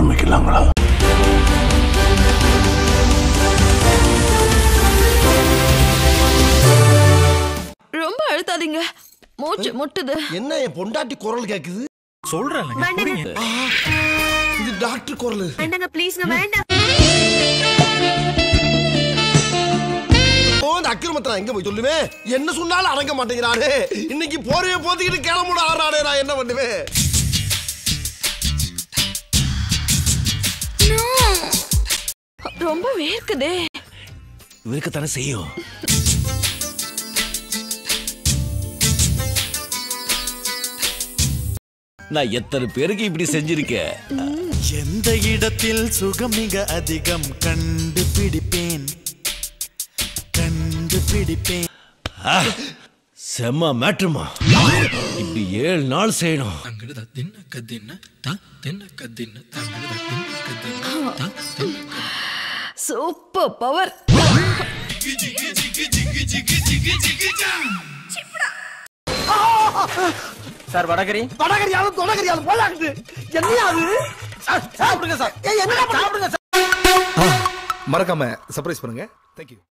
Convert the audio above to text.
ஆரம்பிக்கலாங்களா ரொம்ப அழுத்தாதீங்க மூச்சு முட்டுது என்ன என் பொண்டாட்டி குரல் கேக்குது வேண்டாங்க இது டாக்டர் குரல் வேண்டாங்க ப்ளீஸ்ங்க வேண்டாம் ஓ, இந்த அக்கிரமத்தை நான் எங்க போய் சொல்லுவேன் என்ன சொன்னாலும் அடங்க மாட்டேங்கிறாரு இன்னைக்கு போரைய போத்திக்கிட்டு கிளம்புட ஆறாடே நான் என்ன பண்ணுவேன் ரொம்ப வேர்க்குதே இருக்கத்தானே செய்யும் நான் எத்தனை பேருக்கு இப்படி செஞ்சிருக்கேன் எந்த இடத்தில் சுகம் மிக அதிகம் கண்டுபிடிப்பேன் கண்டுபிடிப்பேன் செம்ம மேட்ருமா இப்படி ஏழு நாள் செய்யணும் சூப்பர் பவர் சார் வடகரி வடகரியாலும் தொடகரியாலும் போலாக்குது என்னையா அது சாப்பிடுங்க சார் என்ன சாப்பிடுங்க சார் மறக்காம சர்ப்ரைஸ் பண்ணுங்க தேங்க்யூ